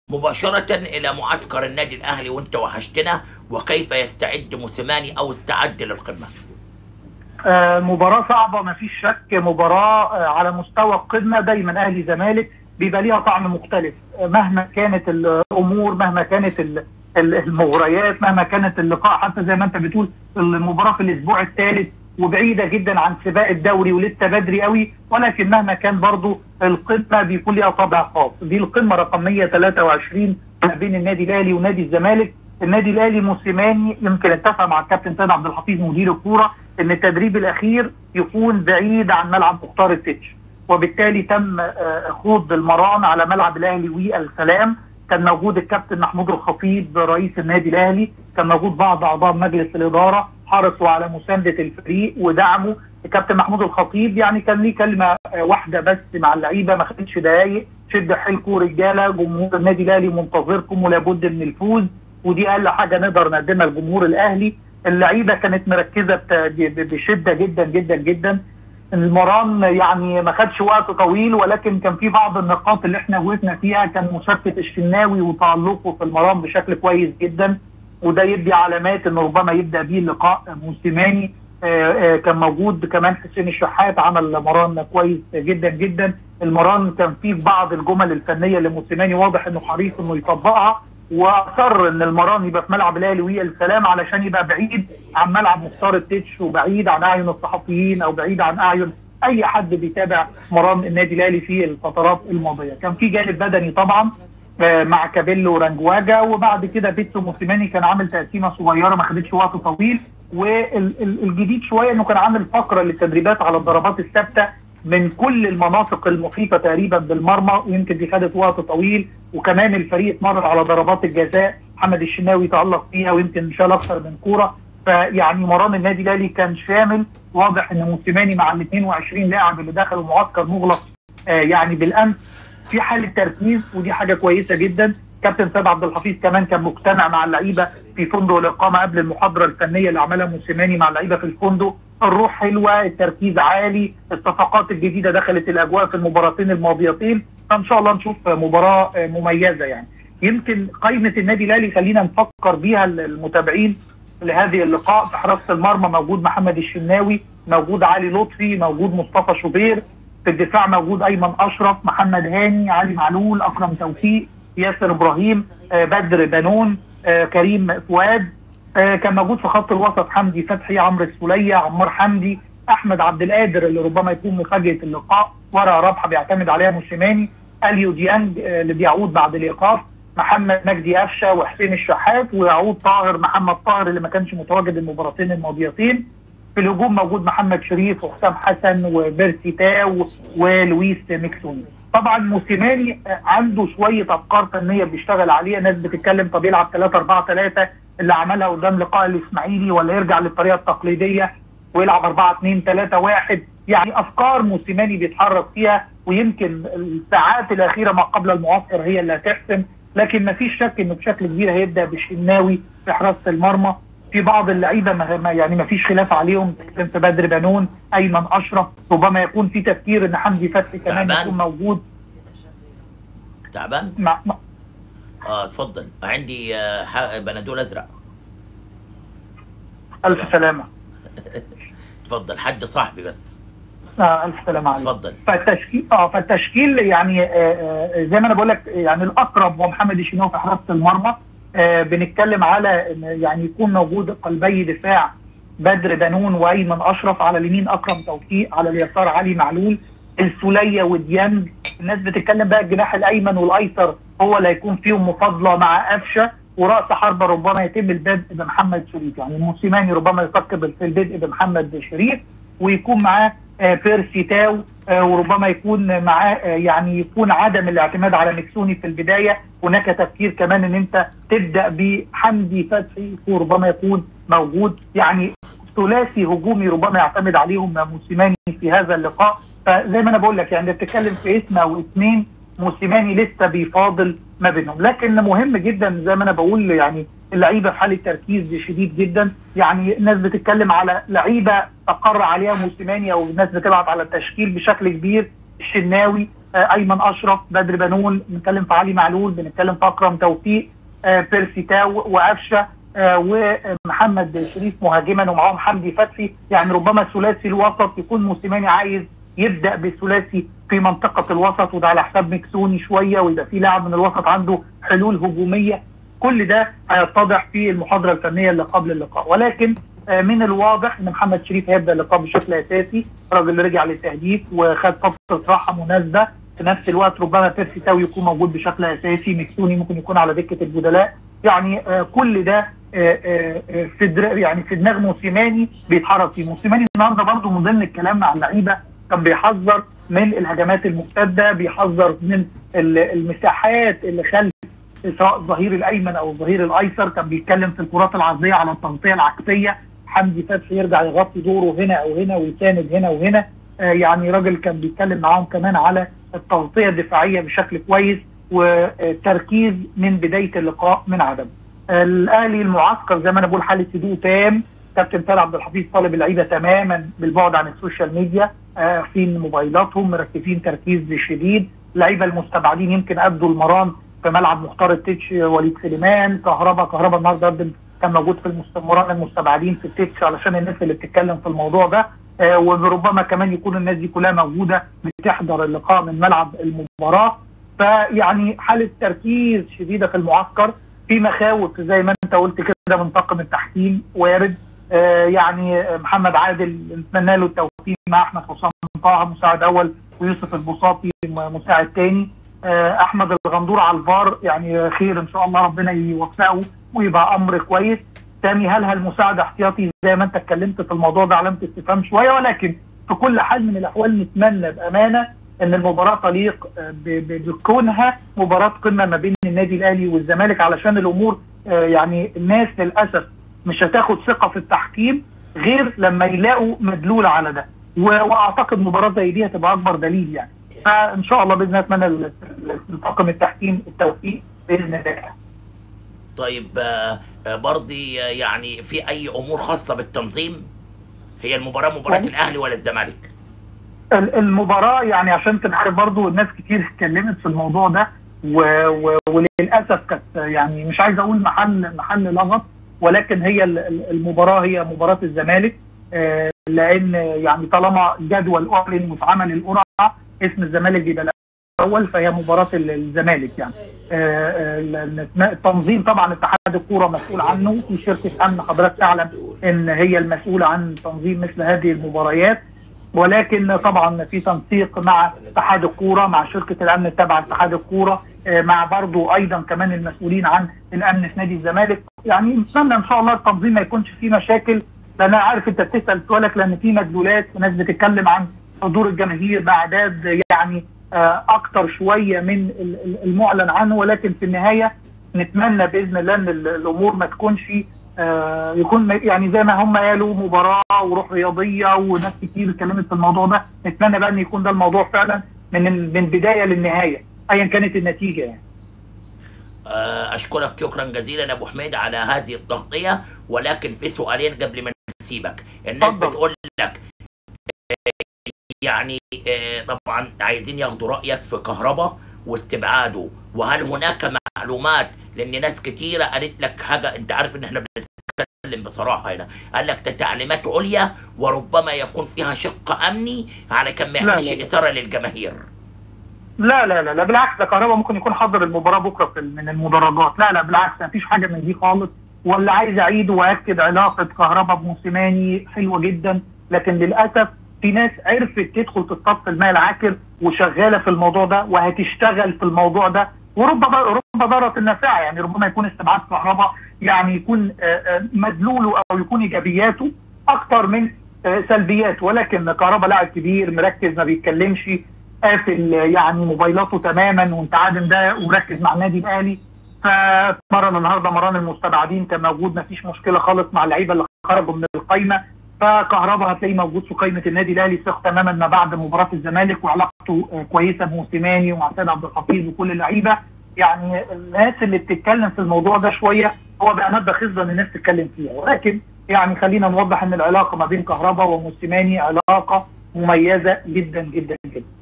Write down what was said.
مباشرة إلى معسكر النادي الأهلي وأنت وحشتنا وكيف يستعد موسيماني أو استعد للقمة آه، مباراة صعبة ما فيش شك مباراة آه، على مستوى القمة دايما أهلي زمالك بيبقى ليها طعم مختلف آه، مهما كانت الأمور مهما كانت ال- ال- المغريات مهما كانت اللقاء حتى زي ما أنت بتقول المباراة في الأسبوع الثالث وبعيدة جدا عن سباق الدوري ولسه بدري قوي ولكن مهما كان برضو القمة بيكون ليها طابع خاص دي القمة رقم 123 ما بين النادي الأهلي ونادي الزمالك النادي الاهلي موسيماني يمكن اتفق مع الكابتن سيد عبد الحفيظ مدير الكوره ان التدريب الاخير يكون بعيد عن ملعب مختار التتش وبالتالي تم آه، خوض المران على ملعب الاهلي والسلام كان موجود الكابتن محمود الخطيب رئيس النادي الاهلي كان موجود بعض اعضاء مجلس الاداره حرصوا على مسانده الفريق ودعمه الكابتن محمود الخطيب يعني كان ليه كلمه آه، واحده بس مع اللعيبه ما خدتش دقايق شد حيلكم رجاله جمهور النادي الاهلي منتظركم ولابد من الفوز ودي اقل حاجه نقدر نقدمها لجمهور الاهلي اللعيبه كانت مركزه بت- ب- بشده جدا جدا جدا المران يعني ما خدش وقت طويل ولكن كان في بعض النقاط اللي احنا وقفنا فيها كان مشتت الشناوي وتالقه في المران بشكل كويس جدا وده يدي علامات ان ربما يبدا بيه اللقاء موسيماني آه، آه، كان موجود كمان حسين الشحات عمل مران كويس جدا جدا المران كان فيه بعض الجمل الفنيه اللي موسيماني واضح انه حريص انه يطبقها واصر ان المران يبقى في ملعب الاهلي والسلام علشان يبقى بعيد عن ملعب مختار التتش وبعيد عن اعين الصحفيين او بعيد عن اعين اي حد بيتابع مران النادي الاهلي في الفترات الماضيه كان في جانب بدني طبعا آه، مع كابيلو ورانجواجا وبعد كده بيتسو موسيماني كان عامل تقسيمه صغيره ما خدتش وقت طويل والجديد شويه انه كان عامل فقره للتدريبات على الضربات الثابته من كل المناطق المحيطه تقريبا بالمرمى ويمكن دي خدت وقت طويل وكمان الفريق اتمرن على ضربات الجزاء محمد الشناوي تالق فيها ويمكن شال اكثر من كوره فيعني مران النادي الاهلي كان شامل واضح ان موسيماني مع ال 22 لاعب اللي دخلوا معسكر مغلق آه يعني بالامس في حاله تركيز ودي حاجه كويسه جدا كابتن سيد عبد الحفيظ كمان كان مقتنع مع اللعيبه في فندق الاقامه قبل المحاضره الفنيه اللي عملها موسيماني مع اللعيبه في الفندق الروح حلوه التركيز عالي الصفقات الجديده دخلت الاجواء في المباراتين الماضيتين فان شاء الله نشوف مباراه آه، مميزه يعني يمكن قائمه النادي الاهلي خلينا نفكر بيها المتابعين لهذه اللقاء في حراسه المرمى موجود محمد الشناوي موجود علي لطفي موجود مصطفى شوبير في الدفاع موجود ايمن اشرف محمد هاني علي معلول اكرم توفيق ياسر ابراهيم آه، بدر بنون آه، كريم فؤاد آه، كان موجود في خط الوسط حمدي فتحي عمرو السوليه عمار حمدي احمد عبد القادر اللي ربما يكون مفاجاه اللقاء ورقه رابحه بيعتمد عليها موسيماني اليو ديانج آه، اللي بيعود بعد الايقاف محمد مجدي قفشه وحسين الشحات ويعود طاهر محمد طاهر اللي ما كانش متواجد المباراتين الماضيتين في الهجوم موجود محمد شريف وحسام حسن وبيرسي تاو ولويس ميكسوني طبعا موسيماني عنده شويه افكار فنيه بيشتغل عليها ناس بتتكلم طب يلعب 3 4 3 اللي عملها قدام لقاء الاسماعيلي ولا يرجع للطريقه التقليديه ويلعب 4 2 3 1 يعني افكار موسيماني بيتحرك فيها ويمكن الساعات الاخيره ما قبل المعسكر هي اللي هتحسم لكن ما فيش شك انه بشكل كبير هيبدا بالشناوي في حراسه المرمى في بعض اللعيبه ما ما- يعني ما فيش خلاف عليهم تتكلم في بدر بنون ايمن اشرف ربما يكون في تفكير ان حمدي فتحي كمان تعبان. يكون موجود تعبان مع مع- اه اتفضل عندي آه، ح- بنادول ازرق الف سلامه اتفضل حد صاحبي بس آه الف سلامه عليك اتفضل فالتشكيل اه فالتشكيل يعني آه آه زي ما انا بقول لك يعني الاقرب هو محمد الشناوي في حراسه المرمى آه بنتكلم على إن يعني يكون موجود قلبي دفاع بدر بنون وايمن اشرف على اليمين اكرم توفيق على اليسار علي معلول السوليه وديانج الناس بتتكلم بقى الجناح الايمن والايسر هو اللي هيكون فيهم مفاضله مع قفشه وراس حربه ربما يتم البدء بمحمد شريف يعني موسيماني ربما يفكر في البدء بمحمد شريف ويكون معاه آه، بيرسي تاو آه، وربما يكون معاه آه، يعني يكون عدم الاعتماد على مكسوني في البدايه هناك تفكير كمان ان انت تبدا بحمدي فتحي وربما يكون موجود يعني ثلاثي هجومي ربما يعتمد عليهم موسيماني في هذا اللقاء فزي ما انا بقول لك يعني بتتكلم في اسم او اثنين موسيماني لسه بيفاضل ما بينهم لكن مهم جدا زي ما انا بقول يعني اللعيبه في حاله تركيز شديد جدا يعني الناس بتتكلم على لعيبه اقر عليها موسيماني او الناس بتبعت على التشكيل بشكل كبير الشناوي ايمن اشرف بدر بنون بنتكلم في علي معلول بنتكلم في اكرم توفيق بيرسي تاو وقفشه ومحمد شريف مهاجما ومعاهم حمدي فتحي يعني ربما ثلاثي الوسط يكون موسيماني عايز يبدا بالثلاثي في منطقه الوسط وده على حساب مكسوني شويه ويبقى في لاعب من الوسط عنده حلول هجوميه كل ده هيتضح في المحاضره الفنيه اللي قبل اللقاء ولكن من الواضح ان محمد شريف هيبدا اللقاء بشكل اساسي الراجل رجع للتهديف وخد فتره راحه مناسبه في نفس الوقت ربما بيرسي تاو يكون موجود بشكل اساسي مكسوني ممكن يكون على دكه البدلاء يعني كل ده في يعني في دماغ موسيماني بيتحرك فيه موسيماني النهارده برضه من ضمن الكلام مع اللعيبه كان بيحذر من الهجمات المرتده بيحذر من المساحات اللي خلف سواء الظهير الايمن او الظهير الايسر كان بيتكلم في الكرات العرضيه على التغطيه العكسيه حمدي فتحي يرجع يغطي دوره هنا او هنا ويساند هنا وهنا آه يعني راجل كان بيتكلم معاهم كمان على التغطيه الدفاعيه بشكل كويس وتركيز من بدايه اللقاء من عدم الاهلي المعسكر زي ما انا بقول حاله هدوء تام كابتن طارق عبد الحفيظ طالب اللعيبه تماما بالبعد عن السوشيال ميديا قافلين موبايلاتهم مركزين تركيز شديد اللعيبه المستبعدين يمكن ادوا المران في ملعب مختار التتش وليد سليمان كهربا كهربا النهارده كان موجود في المران المستبعدين في التتش علشان الناس اللي بتتكلم في الموضوع ده آه وربما كمان يكون الناس دي كلها موجوده بتحضر اللقاء من ملعب المباراه فيعني حاله تركيز شديده في المعسكر في مخاوف زي ما انت قلت كده من طاقم التحكيم وارد آه يعني محمد عادل نتمنى له التوفيق مع احمد حسام طه مساعد اول ويوسف البساطي مساعد ثاني آه احمد الغندور على الفار يعني خير ان شاء الله ربنا يوفقه ويبقى امر كويس تاني هل هالمساعد احتياطي زي ما انت اتكلمت في الموضوع ده علامه استفهام شويه ولكن في كل حال من الاحوال نتمنى بامانه ان المباراه تليق بكونها مباراه قمه ما بين النادي الاهلي والزمالك علشان الامور يعني الناس للاسف مش هتاخد ثقه في التحكيم غير لما يلاقوا مدلول على ده واعتقد مباراه زي دي هتبقى اكبر دليل يعني فان شاء الله باذن الله اتمنى لطاقم التحكيم التوفيق باذن الله طيب برضي يعني في اي امور خاصه بالتنظيم هي المباراه مباراه الاهلي ولا الزمالك المباراه يعني عشان تبقى عارف برضه الناس كتير اتكلمت في الموضوع ده و... و... وللاسف كانت يعني مش عايز اقول محل محل لغط ولكن هي المباراه هي مباراه الزمالك لان يعني طالما جدول اعلن واتعمل القرعه اسم الزمالك بيبقى الاول فهي مباراه الزمالك يعني التنظيم طبعا اتحاد الكوره مسؤول عنه في شركه امن حضرتك تعلم ان هي المسؤوله عن تنظيم مثل هذه المباريات ولكن طبعا في تنسيق مع اتحاد الكوره مع شركه الامن التابعه لاتحاد الكوره مع برضو ايضا كمان المسؤولين عن الامن في نادي الزمالك يعني نتمنى ان شاء الله التنظيم ما يكونش فيه مشاكل لان انا عارف انت بتسال سؤالك لان في مدلولات وناس بتتكلم عن حضور الجماهير باعداد يعني اكتر شويه من المعلن عنه ولكن في النهايه نتمنى باذن الله ان الامور ما تكونش يكون يعني زي ما هم قالوا مباراه وروح رياضيه وناس كتير اتكلمت في الموضوع ده نتمنى بقى ان يكون ده الموضوع فعلا من من بدايه للنهايه ايا كانت النتيجه يعني اشكرك شكرا جزيلا يا ابو حميد على هذه التغطيه ولكن في سؤالين قبل ما نسيبك الناس اتفضل. بتقول لك يعني طبعا عايزين ياخدوا رايك في كهرباء واستبعاده وهل هناك معلومات لان ناس كتيره قالت لك حاجه انت عارف ان احنا بنتكلم بصراحه هنا قال لك ده تعليمات عليا وربما يكون فيها شق امني على كان ما لا، يعملش لا، لا. اثاره للجماهير لا لا لا لا بالعكس ده كهربا ممكن يكون حضر المباراه بكره في من المدرجات لا لا بالعكس ما فيش حاجه من دي خالص واللي عايز اعيد واكد علاقه كهربا بموسيماني حلوه جدا لكن للاسف في ناس عرفت تدخل تصطاد الماء العاكر وشغاله في الموضوع ده وهتشتغل في الموضوع ده ورب رب ضاره النافعه يعني ربما يكون استبعاد كهربا يعني يكون آه، آه، مدلوله او يكون ايجابياته اكتر من آه، سلبياته ولكن كهربا لاعب كبير مركز ما بيتكلمش قافل يعني موبايلاته تماما وانت عادم ده وركز مع النادي الاهلي فمرن النهارده مران المستبعدين كان موجود ما فيش مشكله خالص مع اللعيبه اللي خرجوا من القايمه فكهربا هتلاقيه موجود في قائمه النادي الاهلي ثق تماما ما بعد مباراه الزمالك وعلاقته آه، كويسه بموسيماني ومع سيد عبد الحفيظ وكل اللعيبه يعني الناس اللي بتتكلم في الموضوع ده شويه هو بيانات بخصه ان الناس تتكلم فيها ولكن يعني خلينا نوضح ان العلاقه ما بين كهربا وموسيماني علاقه مميزه جدا جدا جدا